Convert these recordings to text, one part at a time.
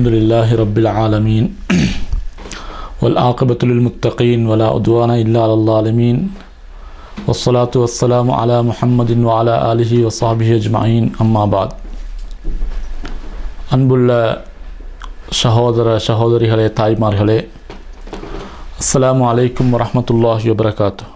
الحمد لله رب العالمين والعاقبة للمتقين ولا عدوان إلا على الظالمين والصلاة والسلام على محمد وعلى آله وصحبه أجمعين أما بعد அன்புள்ள சகோதர சகோதரிகளே தாய்மார்களே அஸ்ஸலாமு அலைக்கும் வரஹ்மத்துல்லாஹி வபரகாத்து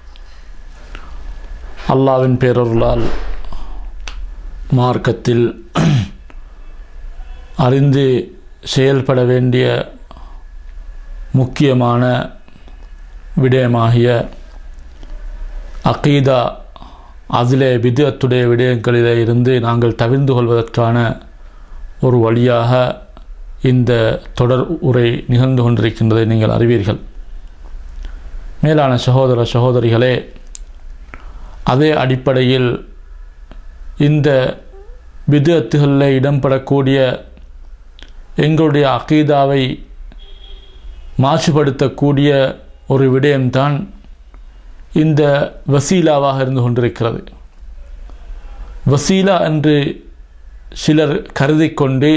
அல்லாவின் பேரருளால் மார்க்கத்தில் அறிந்து செயல்பட வேண்டிய முக்கியமான விடயமாகிய அகீதா அதிலே விதத்துடைய விடயங்களிலே இருந்து நாங்கள் தவிர்ந்து கொள்வதற்கான ஒரு வழியாக இந்த தொடர் உரை நிகழ்ந்து கொண்டிருக்கின்றதை நீங்கள் அறிவீர்கள் மேலான சகோதர சகோதரிகளே அதே அடிப்படையில் இந்த விதத்துகளில் இடம்பெறக்கூடிய எங்களுடைய அகீதாவை மாசுபடுத்தக்கூடிய ஒரு விடயம்தான் இந்த வசீலாவாக இருந்து கொண்டிருக்கிறது வசீலா என்று சிலர் கருதி கொண்டு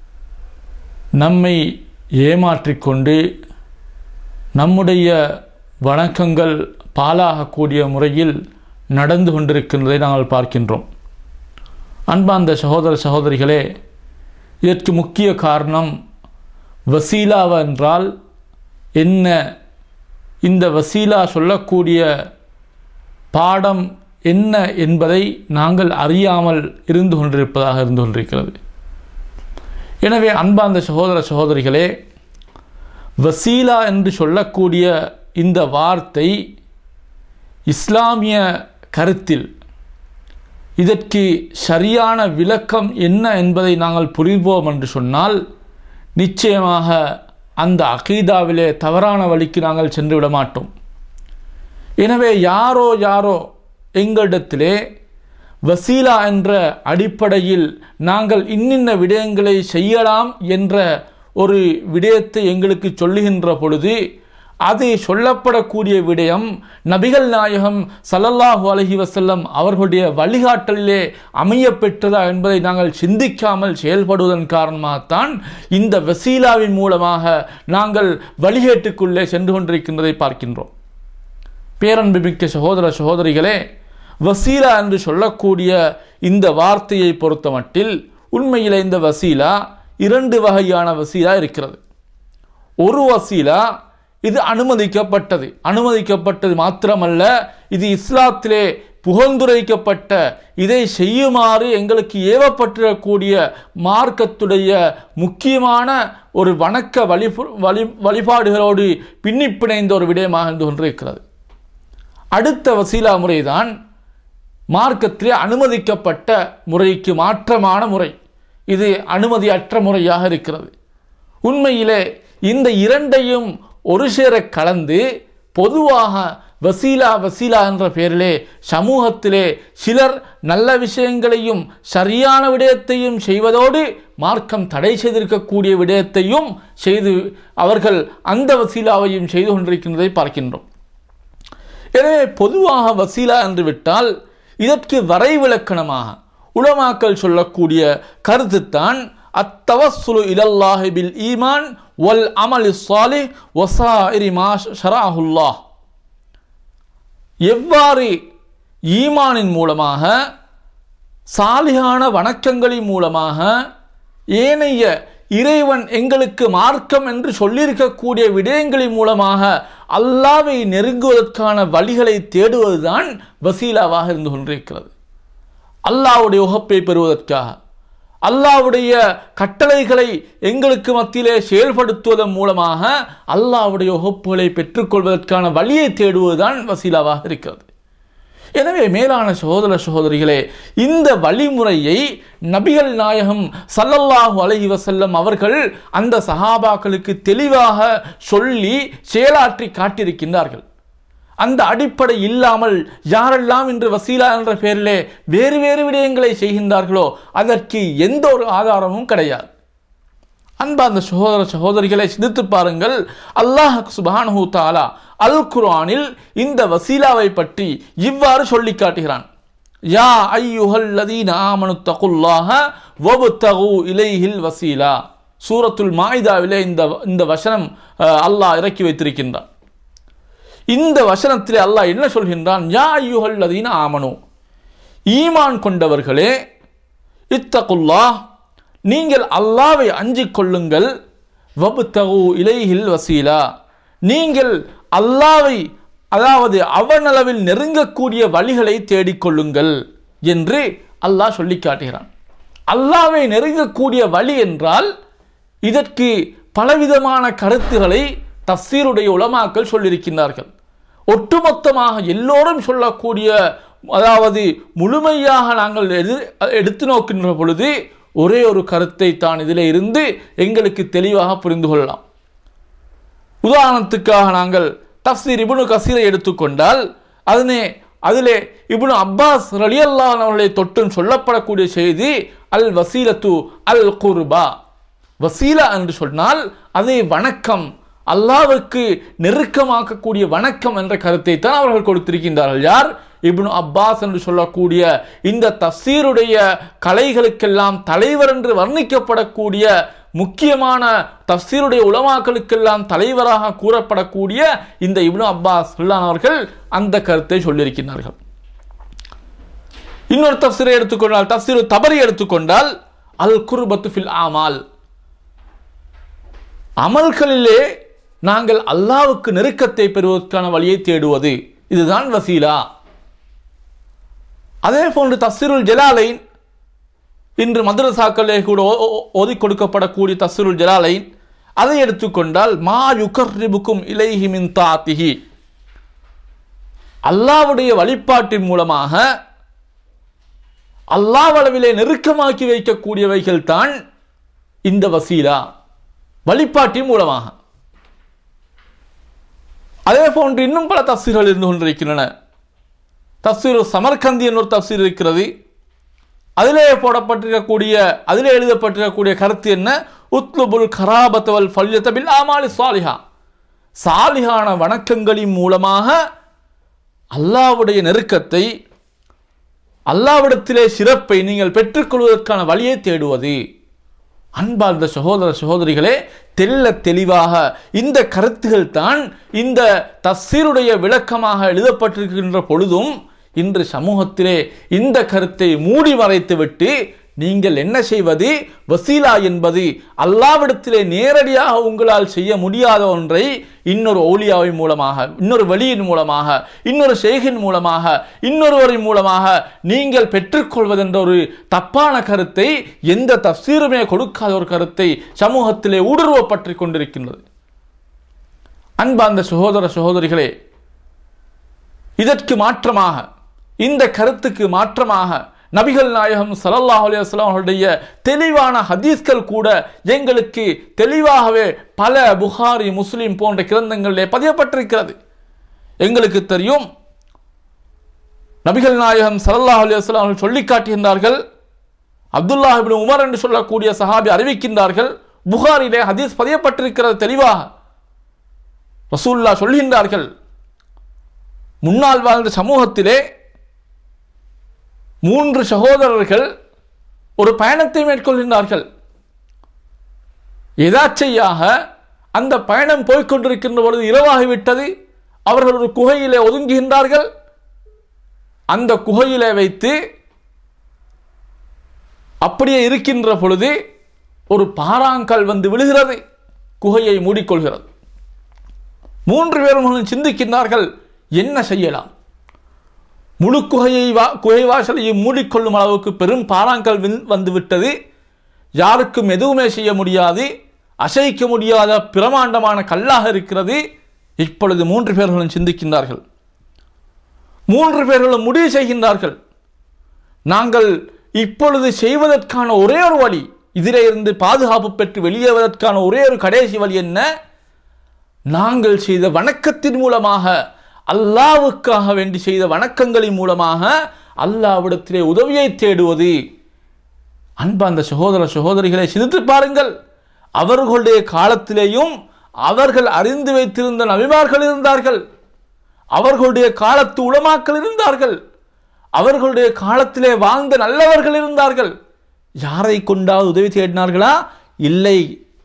நம்மை ஏமாற்றிக்கொண்டு நம்முடைய வணக்கங்கள் பாலாகக்கூடிய முறையில் நடந்து கொண்டிருக்கின்றதை நாங்கள் பார்க்கின்றோம் அன்பார்ந்த சகோதர சகோதரிகளே இதற்கு முக்கிய காரணம் வசீலாவ என்றால் என்ன இந்த வசீலா சொல்லக்கூடிய பாடம் என்ன என்பதை நாங்கள் அறியாமல் இருந்து கொண்டிருப்பதாக இருந்து கொண்டிருக்கிறது எனவே அன்பார்ந்த சகோதர சகோதரிகளே வசீலா என்று சொல்லக்கூடிய இந்த வார்த்தை இஸ்லாமிய கருத்தில் இதற்கு சரியான விளக்கம் என்ன என்பதை நாங்கள் புரிவோம் என்று சொன்னால் நிச்சயமாக அந்த அகீதாவிலே தவறான வழிக்கு நாங்கள் சென்று விட மாட்டோம் எனவே யாரோ யாரோ எங்களிடத்திலே வசீலா என்ற அடிப்படையில் நாங்கள் இன்னின்ன விடயங்களை செய்யலாம் என்ற ஒரு விடயத்தை எங்களுக்கு சொல்லுகின்ற பொழுது அது சொல்லப்படக்கூடிய விடயம் நபிகள் நாயகம் சல்லல்லாஹு அலஹி வசல்லம் அவர்களுடைய வழிகாட்டலிலே அமைய பெற்றதா என்பதை நாங்கள் சிந்திக்காமல் செயல்படுவதன் காரணமாகத்தான் இந்த வசீலாவின் மூலமாக நாங்கள் வழிகேட்டுக்குள்ளே சென்று கொண்டிருக்கின்றதை பார்க்கின்றோம் பேரன்புமிக்க சகோதர சகோதரிகளே வசீலா என்று சொல்லக்கூடிய இந்த வார்த்தையை பொறுத்த மட்டில் உண்மையில் இந்த வசீலா இரண்டு வகையான வசீலா இருக்கிறது ஒரு வசீலா இது அனுமதிக்கப்பட்டது அனுமதிக்கப்பட்டது மாத்திரமல்ல இது இஸ்லாத்திலே புகழ்ந்துரைக்கப்பட்ட இதை செய்யுமாறு எங்களுக்கு ஏவப்பட்டிருக்கக்கூடிய மார்க்கத்துடைய முக்கியமான ஒரு வணக்க வழி வழி வழிபாடுகளோடு பின்னி பிணைந்த ஒரு விடயமாக இருந்து கொண்டிருக்கிறது அடுத்த வசீலா முறைதான் மார்க்கத்திலே அனுமதிக்கப்பட்ட முறைக்கு மாற்றமான முறை இது அனுமதியற்ற முறையாக இருக்கிறது உண்மையிலே இந்த இரண்டையும் ஒரு சேர கலந்து பொதுவாக வசீலா வசீலா என்ற பெயரிலே சமூகத்திலே சிலர் நல்ல விஷயங்களையும் சரியான விடயத்தையும் செய்வதோடு மார்க்கம் தடை செய்திருக்கக்கூடிய விடயத்தையும் செய்து அவர்கள் அந்த வசீலாவையும் செய்து கொண்டிருக்கின்றதை பார்க்கின்றோம் எனவே பொதுவாக வசீலா என்று விட்டால் இதற்கு வரைவிலக்கணமாக உலமாக்கள் சொல்லக்கூடிய கருத்துத்தான் அத்தவசுலு இலல்லாஹிபில் ஈமான் வல் அமல் சாலி வசாயிரி மா ஷராஹுல்லா எவ்வாறு ஈமானின் மூலமாக சாலிகான வணக்கங்களின் மூலமாக ஏனைய இறைவன் எங்களுக்கு மார்க்கம் என்று சொல்லியிருக்கக்கூடிய விடயங்களின் மூலமாக அல்லாவை நெருங்குவதற்கான வழிகளை தேடுவதுதான் வசீலாவாக இருந்து கொண்டிருக்கிறது அல்லாவுடைய உகப்பை பெறுவதற்காக அல்லாவுடைய கட்டளைகளை எங்களுக்கு மத்தியிலே செயல்படுத்துவதன் மூலமாக அல்லாவுடைய உகப்புகளை பெற்றுக்கொள்வதற்கான வழியை தேடுவதுதான் வசீலாவாக இருக்கிறது எனவே மேலான சகோதர சகோதரிகளே இந்த வழிமுறையை நபிகள் நாயகம் சல்லல்லாஹு அலஹி வசல்லம் அவர்கள் அந்த சஹாபாக்களுக்கு தெளிவாக சொல்லி செயலாற்றி காட்டியிருக்கின்றார்கள் அந்த அடிப்படை இல்லாமல் யாரெல்லாம் இன்று வசீலா என்ற பெயரிலே வேறு வேறு விடயங்களை செய்கின்றார்களோ அதற்கு எந்த ஒரு ஆதாரமும் கிடையாது அன்பார்ந்த சகோதர சகோதரிகளை சிந்தித்து பாருங்கள் அல்லாஹ் சுபானஹூ தாலா அல் குர்ஆனில் இந்த வசீலாவை பற்றி இவ்வாறு சொல்லி காட்டுகிறான் யா ஐயுஹல்லதீன ஆமனு தகுல்லாஹ வபுத்தகு இலைஹில் வசீலா சூரத்துல் மாயிதாவிலே இந்த இந்த வசனம் அஹ், அல்லாஹ் இறக்கி வைத்திருக்கின்றான் இந்த வசனத்திலே அல்லாஹ் என்ன சொல்கின்றான் யா ஐயுஹல்லதீன ஆமனு ஈமான் கொண்டவர்களே இத்தகுல்லா நீங்கள் அல்லாவை அஞ்சிக் கொள்ளுங்கள் வபுத்தகு இலைஹில் வசீலா நீங்கள் அல்லாவை அதாவது அவனளவில் நெருங்கக்கூடிய வழிகளை தேடிக்கொள்ளுங்கள் என்று அல்லாஹ் சொல்லி காட்டுகிறான் அல்லாவை நெருங்கக்கூடிய வழி என்றால் இதற்கு பலவிதமான கருத்துக்களை தஃசீருடைய உலமாக்கள் சொல்லியிருக்கின்றார்கள் ஒட்டுமொத்தமாக எல்லோரும் சொல்லக்கூடிய அதாவது முழுமையாக நாங்கள் எது எடுத்து நோக்கின்ற பொழுது ஒரே ஒரு கருத்தை தான் இதிலே இருந்து எங்களுக்கு தெளிவாக புரிந்து கொள்ளலாம் உதாரணத்துக்காக நாங்கள் தஃசீர் இப்னு கசீரை எடுத்துக்கொண்டால் அதனே அதிலே இப்னு அப்பாஸ் ரலியல்லாஹு அவர்களை தொட்டும் சொல்லப்படக்கூடிய செய்தி அல் வசீலத்து அல் குர்பா வசீலா என்று சொன்னால் அதே வணக்கம் அல்லாஹ்வுக்கு நெருக்கமாக்கக்கூடிய வணக்கம் என்ற கருத்தை தான் அவர்கள் கொடுத்திருக்கின்றார்கள் யார் இப்னு அப்பாஸ் என்று சொல்லக்கூடிய இந்த தஃசீருடைய கலைகளுக்கெல்லாம் தலைவர் என்று வர்ணிக்கப்படக்கூடிய முக்கியமான தஃசீருடைய உலமாக்களுக்கெல்லாம் தலைவராக கூறப்படக்கூடிய இந்த இப்னு அப்பாஸ் அவர்கள் அந்த கருத்தை சொல்லியிருக்கிறார்கள் இன்னொரு தஃசீரை எடுத்துக்கொண்டால் தஃசீரு தபரி எடுத்துக்கொண்டால் அல் குர்பத்து ஃபில் ஆமால் அமல்களிலே நாங்கள் அல்லாவுக்கு நெருக்கத்தை பெறுவதற்கான வழியை தேடுவது இதுதான் வசீலா அதே போன்று தஸ்ஸீருல் ஜலாலைன் இன்று மதரசாக்களே கூட ஓ- ஓ- ஓதிக் கொடுக்கப்படக்கூடிய தஸ்ஸீருல் ஜலாலைன் அதை எடுத்துக்கொண்டால் மா யுகர்ரிபுக்கும் இலைஹி மின் தாத்திஹி அல்லாவுடைய வழிபாட்டின் மூலமாக அல்லாவளவிலே நெருக்கமாக்கி வைக்கக்கூடியவைகள் தான் இந்த வசீலா வழிபாட்டின் மூலமாக அதே போன்று இன்னும் பல தஃசீர்கள் இருந்து கொண்டிருக்கின்றன தஃசீர் சமர்கந்தி என்ற ஒரு தஃசீர் இருக்கிறது அதிலே போடப்பட்டிருக்கக்கூடிய அதிலே எழுதப்பட்டிருக்கக்கூடிய கருத்து என்ன உத்லுபுல் கராபத்தவல் ஃபல்யத்தபில் ஆமாலி சாலிஹா சாலிஹான வணக்கங்களின் மூலமாக அல்லாவுடைய நெருக்கத்தை அல்லாவிடத்திலே சிறப்பை நீங்கள் பெற்றுக்கொள்வதற்கான வழியை தேடுவது அன்பார்ந்த சகோதர சகோதரிகளே தெல்ல தெளிவாக இந்த கருத்துகள் தான் இந்த தஸ்ஸீருடைய விளக்கமாக எழுதப்பட்டிருக்கின்ற பொழுதும் இன்று சமூகத்திலே இந்த கருத்தை மூடி மறைத்துவிட்டு நீங்கள் என்ன செய்வது வசீலா என்பது அல்லாவிடத்திலே நேரடியாக உங்களால் செய்ய முடியாத ஒன்றை இன்னொரு ஓலியாவின் மூலமாக இன்னொரு வழியின் மூலமாக இன்னொரு செய்கின் மூலமாக இன்னொருவரின் மூலமாக நீங்கள் பெற்றுக்கொள்வதென்ற ஒரு தப்பான கருத்தை எந்த தஃசீருமே கொடுக்காத ஒரு கருத்தை சமூகத்திலே ஊடுருவப்பட்டு கொண்டிருக்கின்றது அன்பார்ந்த சகோதர சகோதரிகளே இதற்கு மாற்றமாக இந்த கருத்துக்கு மாற்றமாக நபிகள் நாயகம் ஸல்லல்லாஹு அலைஹி வஸல்லம் அவர்களுடைய தெளிவான ஹதீஸ்கள் கூட எங்களுக்கு தெளிவாகவே பல புகாரி முஸ்லிம் போன்ற கிரந்தங்களிலே பதியப்பட்டிருக்கிறது எங்களுக்கு தெரியும் நபிகள் நாயகம் ஸல்லல்லாஹு அலைஹி வஸல்லம் அவர்கள் சொல்லி காட்டுகின்றார்கள் அப்துல்லாஹ் இப்னு உமர் என்று சொல்லக்கூடிய சஹாபி அறிவிக்கின்றார்கள் புகாரிலே ஹதீஸ் பதியப்பட்டிருக்கிறது தெளிவாக ரசூல்லா சொல்கின்றார்கள் முன்னால் வாழ்ந்த சமூகத்திலே மூன்று சகோதரர்கள் ஒரு பயணத்தை மேற்கொள்கின்றார்கள் எதாச்சையாக அந்த பயணம் போய்க்கொண்டிருக்கின்ற பொழுது இரவாகிவிட்டது அவர்கள் ஒரு குகையிலே ஒதுங்குகின்றார்கள் அந்த குகையிலே வைத்து அப்படியே இருக்கின்ற பொழுது ஒரு பாறாங்கல் வந்து விழுகிறது குகையை மூடிக்கொள்கிறது மூன்று பேரும் சிந்திக்கின்றார்கள் என்ன செய்யலாம் முழு குகையை வா குகை வாசலையும் மூடிக்கொள்ளும் அளவுக்கு பெரும் பாறாங்கல் வில்- வந்துவிட்டது யாருக்கும் எதுவுமே செய்ய முடியாது அசைக்க முடியாத பிரமாண்டமான கல்லாக இருக்கிறது இப்பொழுது மூன்று பேர்களும் சிந்திக்கின்றார்கள் மூன்று பேர்களும் முடிவு செய்கின்றார்கள் நாங்கள் இப்பொழுது செய்வதற்கான ஒரே ஒரு வழி இதிலே இருந்து பாதுகாப்பு பெற்று வெளியேறுவதற்கான ஒரே ஒரு கடைசி வழி என்ன நாங்கள் செய்த வணக்கத்தின் மூலமாக அல்லாவுக்காக வேண்டி செய்த வணக்கங்களின் மூலமாக அல்லாவிடத்திலே உதவியை தேடுவது அன்பார்ந்த சகோதர சகோதரிகளை சிந்தித்து பாருங்கள் அவர்களுடைய காலத்திலேயும் அவர்கள் அறிந்து வைத்திருந்த நபிமார்கள் இருந்தார்கள் அவர்களுடைய காலத்து உளமாக்கள் இருந்தார்கள் அவர்களுடைய காலத்திலே வாழ்ந்த நல்லவர்கள் இருந்தார்கள் யாரை கொண்டாவது உதவி தேடினார்களா இல்லை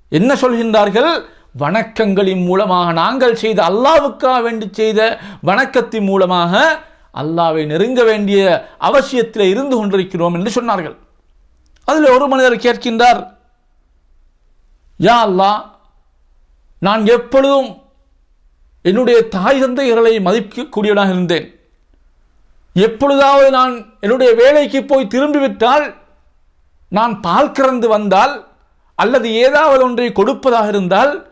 என்ன சொல்கின்றார்கள் வணக்கங்களின் மூலமாக நாங்கள் செய்த அல்லாவுக்காக வேண்டி செய்த வணக்கத்தின் மூலமாக அல்லாவை நெருங்க வேண்டிய அவசியத்தில் இருந்து கொண்டிருக்கிறோம் என்று சொன்னார்கள் அதில் ஒரு மனிதர் கேட்கின்றார் யா அல்லாஹ் நான் எப்பொழுதும் என்னுடைய தாய் தந்தையர்களை மதிக்கக்கூடியவனாக இருந்தேன் எப்பொழுதாவது நான் என்னுடைய வேலைக்கு போய் திரும்பிவிட்டால் நான் பால் கறந்து வந்தால் அல்லது ஏதாவது ஒன்றை கொடுப்பதாக இருந்தால்